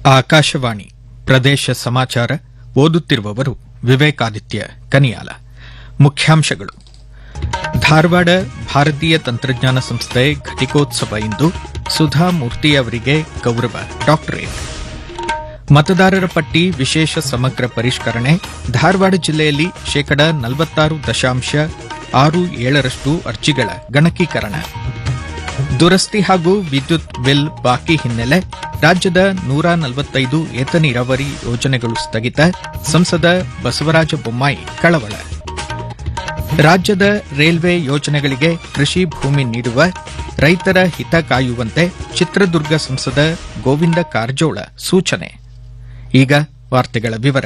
ಆಕಾಶವಾಣಿ ಪ್ರದೇಶ ಸಮಾಚಾರ ಓದುತ್ತಿರುವವರು ವಿವೇಕಾದಿತ್ಯ ಕನಿಯಾಲ ಮುಖ್ಯಾಂಶಗಳು ಧಾರವಾಡ ಭಾರತೀಯ ತಂತ್ರಜ್ಞಾನ ಸಂಸ್ಥೆ ಘಟಿಕೋತ್ಸವ ಇಂದು ಸುಧಾ ಮೂರ್ತಿ ಅವರಿಗೆ ಗೌರವ ಡಾಕ್ಟರೇಟ್ ಮತದಾರರ ಪಟ್ಟಿ ವಿಶೇಷ ಸಮಗ್ರ ಪರಿಷ್ಕರಣೆ ಧಾರವಾಡ ಜಿಲ್ಲೆಯಲ್ಲಿ ಶೇಕಡ ನಲವತ್ತಾರು ದಶಾಂಶ ಆರು ಏಳರಷ್ಟು ಅರ್ಜಿಗಳ ಗಣಕೀಕರಣ ದುರಸ್ತಿ ಹಾಗೂ ವಿದ್ಯುತ್ ಬಿಲ್ ಬಾಕಿ ಹಿನ್ನೆಲೆ ರಾಜ್ಯದ ನೂರ ನಲವತ್ತೈದು ಏತ ನೀರಾವರಿ ಯೋಜನೆಗಳು ಸ್ಥಗಿತ ಸಂಸದ ಬಸವರಾಜ ಬೊಮ್ಮಾಯಿ ಕಳವಳ ರಾಜ್ಯದ ರೈಲ್ವೆ ಯೋಜನೆಗಳಿಗೆ ಕೃಷಿ ಭೂಮಿ ನೀಡುವ ರೈತರ ಹಿತ ಕಾಯುವಂತೆ ಚಿತ್ರದುರ್ಗ ಸಂಸದ ಗೋವಿಂದ ಕಾರಜೋಳ ಸೂಚನೆ ಈಗ ವಾರ್ತೆಗಳ ವಿವರ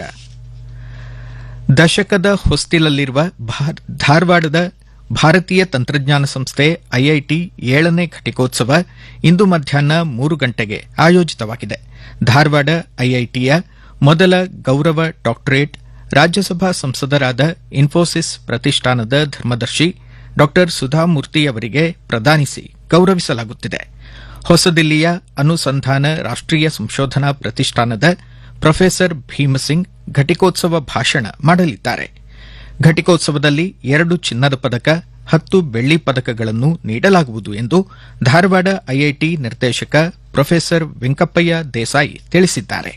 ದಶಕದ ಹೊಸ್ತಿಲಲ್ಲಿರುವ ಭಾರ್- ಧಾರವಾಡದ ಭಾರತೀಯ ತಂತ್ರಜ್ಞಾನ ಸಂಸ್ಥೆ ಐಐಟಿ ಏಳನೇ ಘಟಿಕೋತ್ಸವ ಇಂದು ಮಧ್ಯಾಹ್ನ ಮೂರು ಗಂಟೆಗೆ ಆಯೋಜಿತವಾಗಿದೆ ಧಾರವಾಡ ಐಐಟಿಯ ಮೊದಲ ಗೌರವ ಡಾಕ್ಟರೇಟ್ ರಾಜ್ಯಸಭಾ ಸಂಸದರಾದ ಇನ್ಫೋಸಿಸ್ ಪ್ರತಿಷ್ಠಾನದ ಧರ್ಮದರ್ಶಿ ಡಾ ಸುಧಾಮೂರ್ತಿ ಅವರಿಗೆ ಪ್ರದಾನಿಸಿ ಗೌರವಿಸಲಾಗುತ್ತಿದೆ ಹೊಸದಿಲ್ಲಿಯ ಅನುಸಂಧಾನ ರಾಷ್ಟೀಯ ಸಂಶೋಧನಾ ಪ್ರತಿಷ್ಠಾನದ ಪ್ರೊಫೆಸರ್ ಭೀಮಸಿಂಗ್ ಘಟಿಕೋತ್ಸವ ಭಾಷಣ ಮಾಡಲಿದ್ದಾರೆ ಘಟಿಕೋತ್ಸವದಲ್ಲಿ ಎರಡು ಚಿನ್ನದ ಪದಕ ಹತ್ತು ಬೆಳ್ಳಿ ಪದಕಗಳನ್ನು ನೀಡಲಾಗುವುದು ಎಂದು ಧಾರವಾಡ ಐಐಟಿ ನಿರ್ದೇಶಕ ಪ್ರೊಫೆಸರ್ ವೆಂಕಪ್ಪಯ್ಯ ದೇಸಾಯಿ ತಿಳಿಸಿದ್ದಾರೆ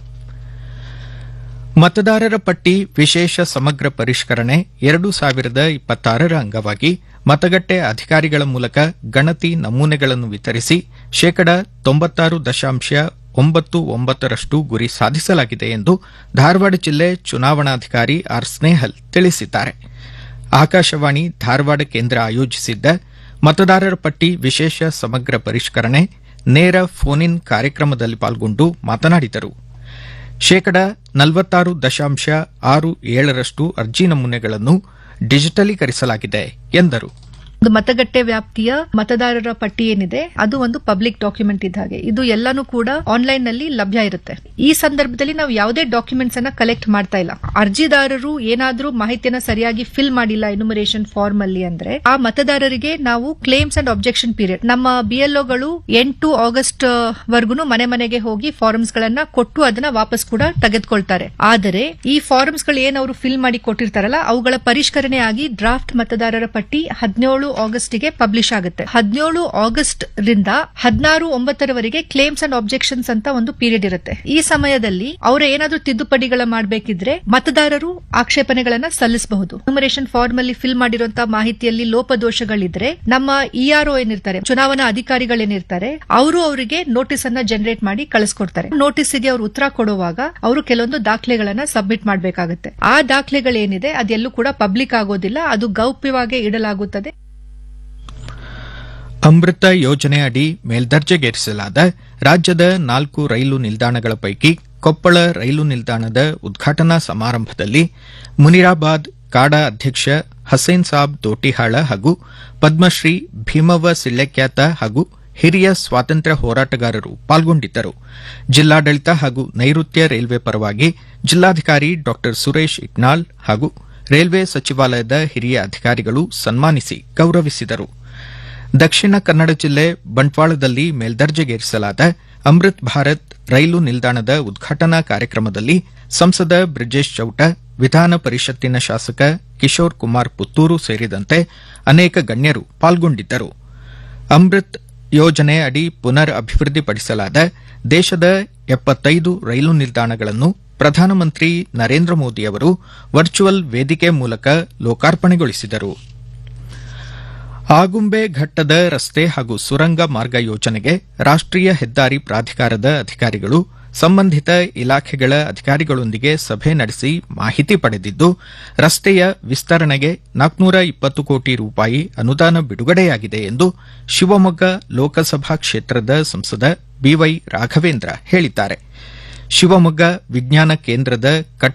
ಮತದಾರರ ಪಟ್ಟಿ ವಿಶೇಷ ಸಮಗ್ರ ಪರಿಷ್ಕರಣೆ ಎರಡು ಸಾವಿರದ ಇಪ್ಪತ್ತಾರರ ಅಂಗವಾಗಿ ಮತಗಟ್ಟೆ ಅಧಿಕಾರಿಗಳ ಮೂಲಕ ಗಣತಿ ನಮೂನೆಗಳನ್ನು ವಿತರಿಸಿ ಶೇಕಡ ತೊಂಬತ್ತಾರು ದಶಾಂಶ ಒಂಬತ್ತು ಒಂಬತ್ತರಷ್ಟು ಗುರಿ ಸಾಧಿಸಲಾಗಿದೆ ಎಂದು ಧಾರವಾಡ ಜಿಲ್ಲೆ ಚುನಾವಣಾಧಿಕಾರಿ ಆರ್ ಸ್ನೇಹಲ್ ತಿಳಿಸಿದ್ದಾರೆ ಆಕಾಶವಾಣಿ ಧಾರವಾಡ ಕೇಂದ್ರ ಆಯೋಜಿಸಿದ್ದ ಮತದಾರರ ಪಟ್ಟಿ ವಿಶೇಷ ಸಮಗ್ರ ಪರಿಷ್ಕರಣೆ ನೇರ ಫೋನ್ ಇನ್ ಕಾರ್ಯಕ್ರಮದಲ್ಲಿ ಪಾಲ್ಗೊಂಡು ಮಾತನಾಡಿದರು ಶೇಕಡ ನಲವತ್ತಾರು ದಶಾಂಶ ಆರು ಏಳರಷ್ಟು ಅರ್ಜಿ ನಮೂನೆಗಳನ್ನು ಡಿಜಿಟಲೀಕರಿಸಲಾಗಿದೆ ಎಂದರು ಒಂದು ಮತಗಟ್ಟೆ ವ್ಯಾಪ್ತಿಯ ಮತದಾರರ ಪಟ್ಟಿ ಏನಿದೆ ಅದು ಒಂದು ಪಬ್ಲಿಕ್ ಡಾಕ್ಯುಮೆಂಟ್ ಇದ್ದ ಹಾಗೆ ಇದು ಎಲ್ಲಾನು ಕೂಡ ಆನ್ಲೈನ್ ನಲ್ಲಿ ಲಭ್ಯ ಇರುತ್ತೆ ಈ ಸಂದರ್ಭದಲ್ಲಿ ನಾವು ಯಾವುದೇ ಡಾಕ್ಯುಮೆಂಟ್ಸ್ ಅನ್ನ ಕಲೆಕ್ಟ್ ಮಾಡ್ತಾ ಇಲ್ಲ ಅರ್ಜಿದಾರರು ಏನಾದ್ರೂ ಮಾಹಿತಿಯನ್ನ ಸರಿಯಾಗಿ ಫಿಲ್ ಮಾಡಿಲ್ಲ ಎನ್ಯುಮರೇಷನ್ ಫಾರ್ಮ್ ಅಲ್ಲಿ ಅಂದ್ರೆ ಆ ಮತದಾರರಿಗೆ ನಾವು ಕ್ಲೇಮ್ಸ್ ಅಂಡ್ ಅಬ್ಜೆಕ್ಷನ್ ಪೀರಿಯಡ್ ನಮ್ಮ ಬಿಎಲ್ಒಗಳು ಎಂಟು ಆಗಸ್ಟ್ ವರ್ಗುನು ಮನೆ ಮನೆಗೆ ಹೋಗಿ ಫಾರ್ಮ್ಸ್ ಗಳನ್ನ ಕೊಟ್ಟು ಅದನ್ನ ವಾಪಸ್ ಕೂಡ ತೆಗೆದುಕೊಳ್ತಾರೆ ಆದರೆ ಈ ಫಾರ್ಮ್ಸ್ ಗಳು ಏನ್ ಅವರು ಫಿಲ್ ಮಾಡಿ ಕೊಟ್ಟಿರ್ತಾರಲ್ಲ ಅವುಗಳ ಪರಿಷ್ಕರಣೆ ಆಗಿ ಡ್ರಾಫ್ಟ್ ಮತದಾರರ ಪಟ್ಟಿ ಹದಿನೇಳು ಆಗಸ್ಟ್ ಗೆ ಪಬ್ಲಿಷ್ ಆಗುತ್ತೆ ಹದಿನೇಳು ಆಗಸ್ಟ್ ರಿಂದ ಹದಿನಾರು ಒಂಬತ್ತರವರೆಗೆ ಕ್ಲೇಮ್ಸ್ ಅಂಡ್ ಅಬ್ಜೆಕ್ಷನ್ಸ್ ಅಂತ ಒಂದು ಪೀರಿಯಡ್ ಇರುತ್ತೆ ಈ ಸಮಯದಲ್ಲಿ ಅವರ ಏನಾದ್ರೂ ತಿದ್ದುಪಡಿಗಳ ಮಾಡಬೇಕಿದ್ರೆ ಮತದಾರರು ಆಕ್ಷೇಪಣೆಗಳನ್ನ ಸಲ್ಲಿಸಬಹುದು ನ್ಯೂಮರೇಷನ್ ಫಾರ್ಮ್ ಅಲ್ಲಿ ಫಿಲ್ ಮಾಡಿರುವಂತಹ ಮಾಹಿತಿಯಲ್ಲಿ ಲೋಪದೋಷಗಳಿದ್ರೆ ನಮ್ಮ ಇಆರ್ಒ ಏನಿರ್ತಾರೆ ಚುನಾವಣಾ ಅಧಿಕಾರಿಗಳೇನಿರ್ತಾರೆ ಅವರು ಅವರಿಗೆ ನೋಟಿಸ್ ಅನ್ನ ಜನರೇಟ್ ಮಾಡಿ ಕಳಿಸ್ಕೊಡ್ತಾರೆ ನೋಟಿಸ್ಗೆ ಅವರು ಉತ್ತರ ಕೊಡುವಾಗ ಅವರು ಕೆಲವೊಂದು ದಾಖಲೆಗಳನ್ನ ಸಬ್ಮಿಟ್ ಮಾಡಬೇಕಾಗುತ್ತೆ ಆ ದಾಖಲೆಗಳೇನಿದೆ ಅದೆಲ್ಲೂ ಕೂಡ ಪಬ್ಲಿಕ್ ಆಗೋದಿಲ್ಲ ಅದು ಗೌಪ್ಯವಾಗಿ ಇಡಲಾಗುತ್ತದೆ ಅಮೃತ ಯೋಜನೆ ಅಡಿ ಮೇಲ್ದರ್ಜೆಗೇರಿಸಲಾದ ರಾಜ್ಯದ ನಾಲ್ಕು ರೈಲು ನಿಲ್ದಾಣಗಳ ಪೈಕಿ ಕೊಪ್ಪಳ ರೈಲು ನಿಲ್ದಾಣದ ಉದ್ಘಾಟನಾ ಸಮಾರಂಭದಲ್ಲಿ ಮುನಿರಾಬಾದ್ ಕಾಡಾ ಅಧ್ಯಕ್ಷ ಹಸೇನ್ ಸಾಬ್ ದೋಟಿಹಾಳ ಹಾಗೂ ಪದ್ಮಶ್ರೀ ಭೀಮವ್ವ ಸಿಳ್ಳೆಕ್ಯಾತ ಹಾಗೂ ಹಿರಿಯ ಸ್ವಾತಂತ್ರ್ಯ ಹೋರಾಟಗಾರರು ಪಾಲ್ಗೊಂಡಿದ್ದರು ಜಿಲ್ಲಾಡಳಿತ ಹಾಗೂ ನೈಋತ್ಯ ರೈಲ್ವೆ ಪರವಾಗಿ ಜಿಲ್ಲಾಧಿಕಾರಿ ಡಾ ಸುರೇಶ್ ಇಟ್ನಾಳ್ ಹಾಗೂ ರೈಲ್ವೆ ಸಚಿವಾಲಯದ ಹಿರಿಯ ಅಧಿಕಾರಿಗಳು ಸನ್ಮಾನಿಸಿ ಗೌರವಿಸಿದರು ದಕ್ಷಿಣ ಕನ್ನಡ ಜಿಲ್ಲೆ ಬಂಟ್ವಾಳದಲ್ಲಿ ಮೇಲ್ದರ್ಜೆಗೇರಿಸಲಾದ ಅಮೃತ್ ಭಾರತ್ ರೈಲು ನಿಲ್ದಾಣದ ಉದ್ಘಾಟನಾ ಕಾರ್ಯಕ್ರಮದಲ್ಲಿ ಸಂಸದ ಬ್ರಿಜೇಶ್ ಚೌಟ ವಿಧಾನ ಪರಿಷತ್ತಿನ ಶಾಸಕ ಕಿಶೋರ್ ಕುಮಾರ್ ಪುತ್ತೂರು ಸೇರಿದಂತೆ ಅನೇಕ ಗಣ್ಯರು ಪಾಲ್ಗೊಂಡಿದ್ದರು ಅಮೃತ್ ಯೋಜನೆ ಅಡಿ ಪುನರ್ ಅಭಿವೃದ್ಧಿಪಡಿಸಲಾದ ದೇಶದ ಎಪ್ಪತ್ತೈದು ರೈಲು ನಿಲ್ದಾಣಗಳನ್ನು ಪ್ರಧಾನಮಂತ್ರಿ ನರೇಂದ್ರ ಮೋದಿ ಅವರು ವರ್ಚುವಲ್ ವೇದಿಕೆ ಮೂಲಕ ಲೋಕಾರ್ಪಣೆಗೊಳಿಸಿದರು ಆಗುಂಬೆ ಘಟ್ಟದ ರಸ್ತೆ ಹಾಗೂ ಸುರಂಗ ಮಾರ್ಗ ಯೋಜನೆಗೆ ರಾಷ್ಟೀಯ ಹೆದ್ದಾರಿ ಪ್ರಾಧಿಕಾರದ ಅಧಿಕಾರಿಗಳು ಸಂಬಂಧಿತ ಇಲಾಖೆಗಳ ಅಧಿಕಾರಿಗಳೊಂದಿಗೆ ಸಭೆ ನಡೆಸಿ ಮಾಹಿತಿ ಪಡೆದಿದ್ದು ರಸ್ತೆಯ ವಿಸ್ತರಣೆಗೆ ನಾಲ್ಕನೂರ ಇಪ್ಪತ್ತು ಕೋಟಿ ರೂಪಾಯಿ ಅನುದಾನ ಬಿಡುಗಡೆಯಾಗಿದೆ ಎಂದು ಶಿವಮೊಗ್ಗ ಲೋಕಸಭಾ ಕ್ಷೇತ್ರದ ಸಂಸದ ಬಿವೈ ರಾಘವೇಂದ್ರ ಹೇಳಿದ್ದಾರೆ ಶಿವಮೊಗ್ಗ ವಿಜ್ಞಾನ ಕೇಂದ್ರದ